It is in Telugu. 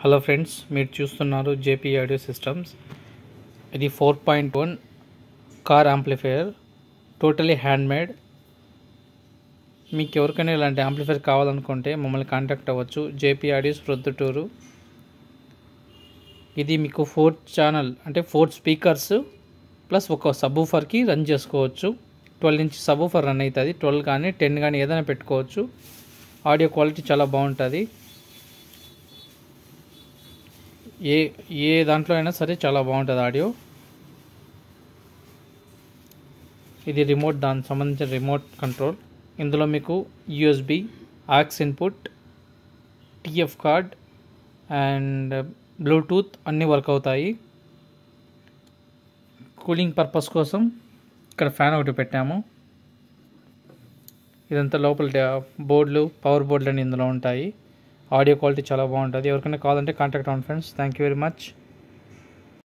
హలో ఫ్రెండ్స్ మీరు చూస్తున్నారు జేపీ ఆడియో సిస్టమ్స్ ఇది four point one car amplifier totally handmade మీకు ఎవరికైనా ఇలాంటి యాంప్లిఫైయర్ కావాలనుకుంటే మమ్మల్ని కాంటాక్ట్ అవ్వచ్చు జేపీ ఆడియోస్ ప్రొద్దుటూరు ఇది మీకు ఫోర్ ఛానల్ అంటే ఫోర్ స్పీకర్స్ ప్లస్ ఒక సబూఫర్కి రన్ చేసుకోవచ్చు ట్వెల్వ్ ఇంచ్ సబూఫర్ రన్ అవుతుంది ట్వెల్వ్ కానీ టెన్ కానీ ఏదైనా పెట్టుకోవచ్చు ఆడియో క్వాలిటీ చాలా బాగుంటుంది ఏ ఏ దాంట్లో అయినా సరే చాలా బాగుంటుంది ఆడియో ఇది రిమోట్ దానికి సంబంధించిన రిమోట్ కంట్రోల్ ఇందులో మీకు USB aux input TF card and Bluetooth అన్నీ వర్క్ అవుతాయి కూలింగ్ పర్పస్ కోసం ఇక్కడ ఫ్యాన్ ఒకటి పెట్టాము ఇదంతా లోపల బోర్డులు పవర్ బోర్డులు అని ఇందులో ఉంటాయి ఆడియో క్వాలిటీ చాలా బాగుంటుంది ఎవరికైనా కావాలంటే కాంటాక్ట్ అవ్వండి friends thank you very much